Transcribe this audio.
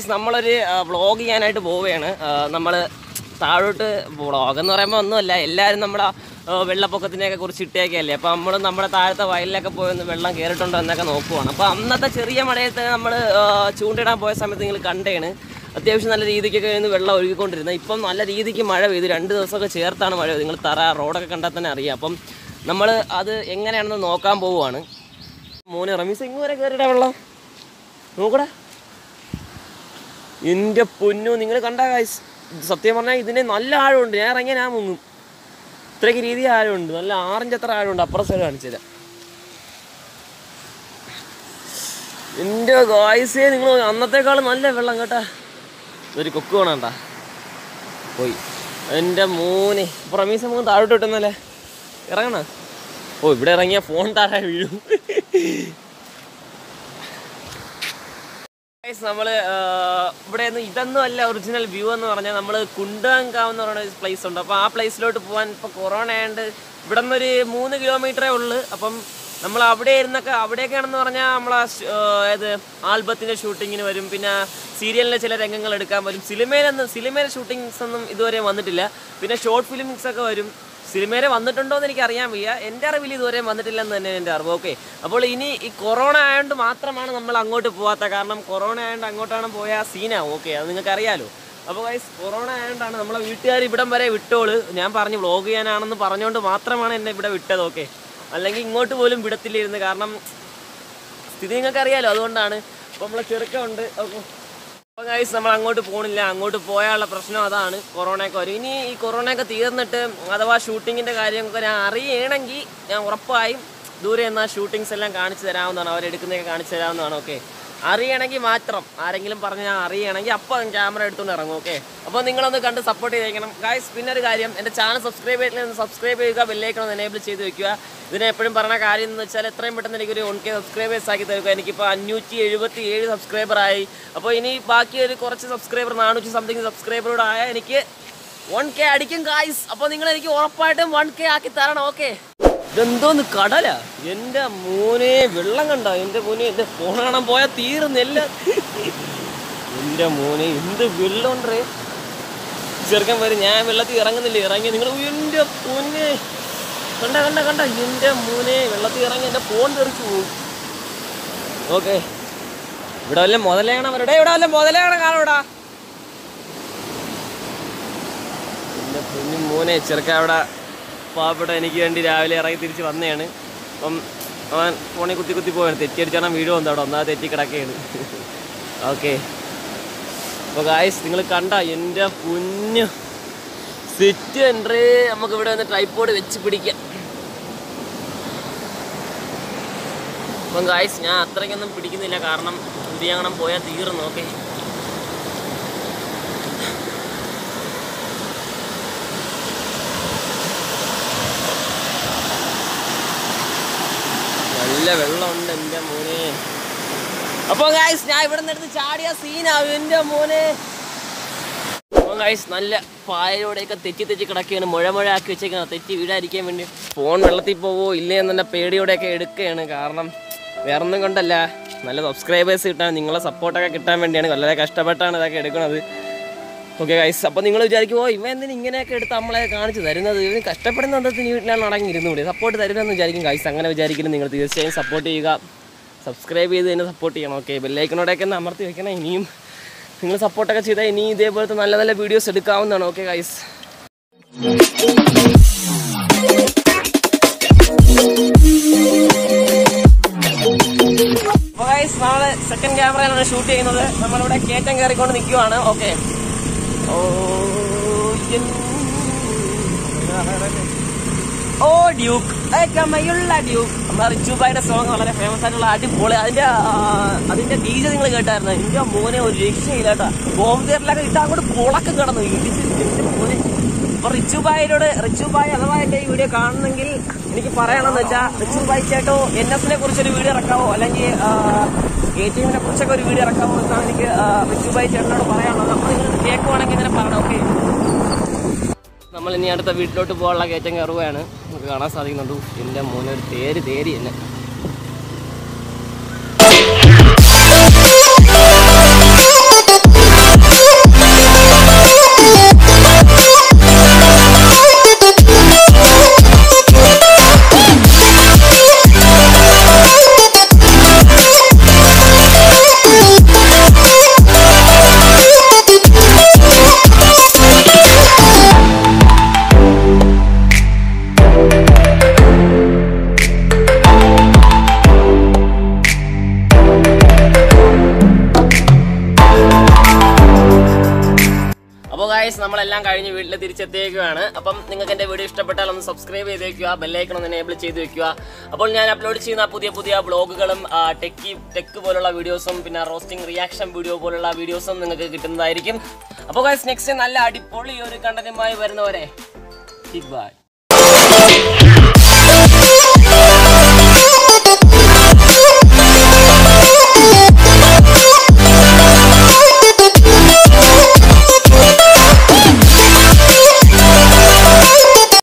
നമ്മളൊരു വ്ളോഗ് ചെയ്യാനായിട്ട് പോവുകയാണ് നമ്മൾ താഴോട്ട് വ്ളോഗ് എന്ന് പറയുമ്പോൾ ഒന്നുമല്ല എല്ലാവരും നമ്മുടെ ആ, വെള്ളപ്പൊക്കത്തിനെയൊക്കെ കുറിച്ച് ഇട്ടേക്കല്ലേ അപ്പോൾ നമ്മൾ നമ്മുടെ താഴത്തെ വയലിലൊക്കെ പോയി ഒന്ന് വെള്ളം കയറിയിട്ടുണ്ടോ എന്നൊക്കെ നോക്കുവാണ് അപ്പോൾ അന്നത്തെ ചെറിയ മഴയത്ത് നമ്മൾ ചൂണ്ടിടാൻ പോയ സമയത്ത് നിങ്ങൾ കണ്ടേണ് അത്യാവശ്യം നല്ല രീതിക്കൊക്കെ ഇന്ന് വെള്ളം ഒഴുകിക്കൊണ്ടിരുന്നത് ഇപ്പം നല്ല രീതിക്ക് മഴ പെയ്തു രണ്ട് ദിവസമൊക്കെ ചേർത്താണ് മഴ പെയ്ത് നിങ്ങൾ തറ റോഡൊക്കെ കണ്ടാൽ തന്നെ അറിയാം അപ്പം നമ്മൾ അത് എങ്ങനെയാണെന്ന് നോക്കാൻ പോവുകയാണ് മോനെ റമീസ് ഇങ്ങ് വരെ കയറിയിടാ വെള്ളം നോക്കടാ എൻ്റെ പൊന്നു നിങ്ങൾ കണ്ട കായ്സ് സത്യം പറഞ്ഞാൽ ഇതിന് നല്ല ആഴമുണ്ട് ഞാൻ ഇറങ്ങിയ ഞാൻ മുങ്ങും ഇത്രയ്ക്ക് രീതി ആഴമുണ്ട് നല്ല ആറിഞ്ച് അത്ര ആഴമുണ്ട് അപ്പുറം സൈഡ് കാണിച്ചു തരാം എൻ്റെ ഗായ്സേ നിങ്ങൾ അന്നത്തേക്കാൾ നല്ല വെള്ളം കേട്ടാ ഒരു കൊക്ക് വേണണ്ട പോയി എൻ്റെ മോനെ പ്രമീസ മോൻ താഴോട്ട് വിട്ടുന്നല്ലേ ഇറങ്ങണ ഓ ഇവിടെ ഇറങ്ങിയ ഫോൺ താഴെ വീഴും Guys, നമ്മള് ഇവിടെ നിന്ന് ഇതൊന്നും അല്ല ഒറിജിനൽ വ്യൂ എന്ന് പറഞ്ഞാൽ നമ്മൾ കുണ്ടാങ്കാവ് എന്ന് പറയുന്ന ഒരു പ്ലേസ് ഉണ്ട് അപ്പോൾ ആ പ്ലേസിലോട്ട് പോകാൻ ഇപ്പോൾ കൊറോണ ആയതുകൊണ്ട് ഇവിടെ നിന്നൊരു മൂന്ന് കിലോമീറ്ററേ ഉള്ളു അപ്പം നമ്മൾ അവിടെ ഇരുന്നൊക്കെ അവിടെയൊക്കെയാണെന്ന് പറഞ്ഞാൽ നമ്മളെ ഏത് ആൽബത്തിൻ്റെ ഷൂട്ടിങ്ങിന് വരും പിന്നെ സീരിയലിലെ ചില രംഗങ്ങൾ എടുക്കാൻ വരും സിനിമയിലൊന്നും സിനിമയിലെ ഷൂട്ടിങ്സ് ഒന്നും ഇതുവരെ വന്നിട്ടില്ല പിന്നെ ഷോർട്ട് ഫിലിംസ് ഒക്കെ വരും സിനിമയിൽ വന്നിട്ടുണ്ടോ എന്ന് എനിക്ക് അറിയാൻ വയ്യ എൻ്റെ അറിവിൽ ഇതുവരെ വന്നിട്ടില്ലെന്ന് തന്നെ എൻ്റെ അറിവ് ഓക്കെ അപ്പോൾ ഇനി ഈ കൊറോണ ആയതുകൊണ്ട് മാത്രമാണ് നമ്മൾ അങ്ങോട്ട് പോകാത്ത കാരണം കൊറോണ ആയതുകൊണ്ട് അങ്ങോട്ടാണ് പോയ സീനാവും ഓക്കെ അത് നിങ്ങൾക്ക് അറിയാലോ അപ്പോൾ ഗൈസ് കൊറോണ ആയതുകൊണ്ടാണ് നമ്മളെ വീട്ടുകാർ ഇവിടം വരെ വിട്ടോള് ഞാൻ പറഞ്ഞു വ്ളോഗ് ചെയ്യാനാണെന്ന് പറഞ്ഞുകൊണ്ട് മാത്രമാണ് എന്നെ ഇവിടെ വിട്ടത് ഓക്കെ അല്ലെങ്കിൽ ഇങ്ങോട്ട് പോലും വിടത്തില്ലായിരുന്നു കാരണം സ്ഥിതി നിങ്ങൾക്ക് അറിയാലോ അതുകൊണ്ടാണ് അപ്പോൾ നമ്മളെ ചെറുക്കമുണ്ട് അപ്പോൾ അപ്പോൾ ഗൈസ് നമ്മൾ അങ്ങോട്ട് പോകണില്ല അങ്ങോട്ട് പോയാലുള്ള പ്രശ്നം അതാണ് കൊറോണയൊക്കെ വരും ഇനി ഈ കൊറോണയൊക്കെ തീർന്നിട്ട് അഥവാ ഷൂട്ടിങ്ങിൻ്റെ കാര്യമൊക്കെ ഞാൻ അറിയണമെങ്കിൽ ഞാൻ ഉറപ്പായും ദൂരെ എന്നാൽ ഷൂട്ടിങ്സ് എല്ലാം കാണിച്ചു തരാവുന്നതാണ് അവരെടുക്കുന്നതൊക്കെ കാണിച്ചു തരാവുന്നതാണ് ഓക്കെ അറിയണമെങ്കിൽ മാത്രം ആരെങ്കിലും പറഞ്ഞ് ഞാൻ അറിയണമെങ്കിൽ അപ്പം ക്യാമറ എടുത്തുകൊണ്ട് ഇറങ്ങും ഓക്കെ അപ്പോൾ നിങ്ങളൊന്ന് കണ്ട് സപ്പോർട്ട് ചെയ്തേക്കണം ഗായ്സ് പിന്നെ ഒരു കാര്യം എൻ്റെ ചാനൽ സബ്സ്ക്രൈബ് ചെയ്തിട്ട് സബ്സ്ക്രൈബ് ചെയ്യുക ബെല്ലൈക്കണം എനേബിൾ ചെയ്ത് വെക്കുക ഇതിനെ എപ്പോഴും പറയുന്ന കാര്യം എന്ന് വെച്ചാൽ എത്രയും പെട്ടെന്ന് എനിക്കൊരു വൺ കെ സബ്സ്ക്രൈബേഴ്സ് ആക്കി തരുക എനിക്കിപ്പോൾ അഞ്ഞൂറ്റി എഴുപത്തി ഏഴ് സബ്സ്ക്രൈബറായി അപ്പോൾ ഇനി ബാക്കി ഒരു കുറച്ച് സബ്സ്ക്രൈബർ നാനൂറ്റി സംതിങ് സബ്സ്ക്രൈബറോട് ആയ എനിക്ക് വൺ കെ അടിക്കും ഗായ്സ് അപ്പോൾ നിങ്ങൾ എനിക്ക് ഉറപ്പായിട്ടും വൺ കെ ആക്കി തരണം ഓക്കെ ഇതെന്തോന്ന് കടല എൻ്റെ മോനെ വെള്ളം കണ്ടോ എൻ്റെ മോനെ എൻ്റെ ഫോൺ കാണാൻ പോയാൽ തീർന്നില്ല എൻ്റെ മോനെ എന്ത് വെള്ളം ഉണ്ടേ ചെറുക്കൻ വരും ഞാൻ വെള്ളത്തിൽ ഇറങ്ങുന്നില്ല ഇറങ്ങി നിങ്ങൾ എൻ്റെ പൊന്നെ കണ്ട കണ്ട കണ്ട എൻ്റെ മോനെ വെള്ളത്തിൽ ഇറങ്ങി എൻ്റെ ഫോൺ തെറിച്ചു പോകും ഓക്കെ ഇവിടെ വല്ല മുതലേണ വരടെ ഇവിടെ വല്ല മുതലേണ കാണൂടാ എൻ്റെ പൊന്നു മോനെ ചെറുക്കൻ അവിടെ പാവപ്പെട്ട എനിക്ക് വേണ്ടി രാവിലെ ഇറങ്ങി തിരിച്ച് വന്നതാണ് അപ്പം അവൻ ഫോണിൽ കുത്തി കുത്തി പോയാണ് തെറ്റിയടിച്ചാണ് വീട് വന്നത് അവിടെ ഒന്നാമത് തെറ്റി കിടക്കുകയാണ് ഓക്കെ അപ്പോൾ ഗായ്സ് നിങ്ങൾ കണ്ട എൻ്റെ കുഞ്ഞ് സെറ്റ് എൻട്രേ നമുക്ക് ഇവിടെ വന്ന് ട്രൈപ്പോഡ് വെച്ച് പിടിക്കാം അപ്പം ഗായ്സ് ഞാൻ അത്രയ്ക്കൊന്നും പിടിക്കുന്നില്ല കാരണം ഉരിയാങ്ങണം പോയാൽ തീർന്നു ഓക്കെ നല്ല വെള്ളമുണ്ട് എൻ്റെ മോനെ അപ്പോൾ ഗായ്സ് ഞാൻ ഇവിടെ നിന്ന് എടുത്ത് ചാടിയ സീനാവും എൻ്റെ മോനെ അപ്പോൾ ഗായ്സ് നല്ല പായയോടെയൊക്കെ തെറ്റി തെറ്റി കിടക്കുകയാണ് മുഴ മുഴ ആക്കി വെച്ചേക്കാണ് തെറ്റി വീഴാതിരിക്കാൻ വേണ്ടി ഫോൺ വെള്ളത്തിൽ പോവോ ഇല്ലേ എന്നെ പേടിയോടെയൊക്കെ എടുക്കുകയാണ് കാരണം വേറെ ഒന്നും കൊണ്ടല്ല നല്ല സബ്സ്ക്രൈബേഴ്സ് കിട്ടാൻ നിങ്ങളെ സപ്പോർട്ടൊക്കെ കിട്ടാൻ വേണ്ടിയാണ് വളരെ കഷ്ടപ്പെട്ടാണ് ഇതൊക്കെ എടുക്കുന്നത് ഓക്കെ ഗൈസ് അപ്പോൾ നിങ്ങൾ വിചാരിക്കുമോ ഇവ എന്തിന് ഇങ്ങനെയൊക്കെ എടുത്ത് നമ്മളെ കാണിച്ച് തരുന്നത് ഇവന് കഷ്ടപ്പെടുന്ന അന്തത്തിന് വീട്ടിലാണ് അടങ്ങിയിരുന്നുകൂടി സപ്പോർട്ട് തരുമെന്ന് വിചാരിക്കും ഗൈസ് അങ്ങനെ വിചാരിക്കുന്നു നിങ്ങൾ തീർച്ചയായും സപ്പോർട്ട് ചെയ്യുക സബ്സ്ക്രൈബ് ചെയ്ത് തന്നെ സപ്പോർട്ട് ചെയ്യണം ഓക്കെ ബെല്ലൈക്കനോടെയൊക്കെ ഒന്ന് അമർത്തി വെക്കണം ഇനിയും നിങ്ങൾ സപ്പോർട്ടൊക്കെ ചെയ്താൽ ഇനി ഇതേപോലത്തെ നല്ല നല്ല വീഡിയോസ് എടുക്കാവുന്നതാണ് ഓക്കെ ഗൈസ് ഗൈസ് നാളെ സെക്കൻഡ് ക്യാമറയിലാണ് ഷൂട്ട് ചെയ്യുന്നത് നമ്മളിവിടെ കയറ്റം കയറിക്കൊണ്ട് നിൽക്കുവാണ് ഓക്കെ ഓ എൻ- ഓ ഡ്യൂക്ക് കമയുള്ള ഡ്യൂക്ക് നമ്മുടെ റിച്ചുബായുടെ സോങ് വളരെ ഫേമസ് ആയിട്ടുള്ള അടിപൊളി അതിന്റെ ആ, അതിന്റെ ഡീജ നിങ്ങൾ കേട്ടായിരുന്നു എന്റെ മോനെ ഒരു രക്ഷയില്ല കേട്ടോ ബോംബ് തിയേറ്ററിലൊക്കെ ഇട്ട് അങ്ങോട്ട് പുളക്കം കിടന്നു ഇടിച്ച് എന്റെ മോനെ അപ്പൊ റിച്ചുബായിനോട് റിച്ചുബായ് അഥവാ എന്റെ ഈ വീഡിയോ കാണുന്നെങ്കിൽ എനിക്ക് പറയണമെന്ന് വെച്ചാൽ റിച്ചുബായ് ചേട്ടോ എൻ എസിനെ കുറിച്ചൊരു വീഡിയോ ഇറക്കാവോ അല്ലെങ്കിൽ എ ടി എമ്മിനെ കുറിച്ചൊക്കെ ഒരു വീഡിയോ ഇറക്കാവോ എന്നാണ് എനിക്ക് ആ, റിച്ചുബായ് ചേട്ടനോട് പറയാനുള്ളത് നമ്മൾ ഇങ്ങനെ കേൾക്കുവാണെങ്കിൽ ഇങ്ങനെ പറയണം ഓക്കെ നമ്മൾ ഇനി അടുത്ത വീട്ടിലോട്ട് പോകാനുള്ള കയറ്റം കയറുകയാണ് നമുക്ക് കാണാൻ സാധിക്കുന്നുണ്ട് ഉഫ്, എൻ്റെ മോനെ ഒരു തേര് തേരി തന്നെ നമ്മളെല്ലാം കഴിഞ്ഞ് വീട്ടിൽ തിരിച്ചെത്തിയേക്കുവാണ് അപ്പം നിങ്ങൾക്ക് എൻ്റെ വീഡിയോ ഇഷ്ടപ്പെട്ടാൽ ഒന്ന് സബ്സ്ക്രൈബ് ചെയ്ത് വെക്കുക ബെല്ലൈക്കൺ ഒന്ന് എനേബിൾ ചെയ്ത് വെക്കുക അപ്പോൾ ഞാൻ അപ്ലോഡ് ചെയ്യുന്ന പുതിയ പുതിയ ബ്ലോഗുകളും ടെക്കി ടെക്ക് പോലുള്ള വീഡിയോസും പിന്നെ റോസ്റ്റിംഗ് റിയാക്ഷൻ വീഡിയോ പോലുള്ള വീഡിയോസും നിങ്ങൾക്ക് കിട്ടുന്നതായിരിക്കും അപ്പോൾ ഗൈസ് നെക്സ്റ്റ് നല്ല അടിപൊളി ഒരു കണ്ടന്റുമായി വരുന്നവരെ ബൈ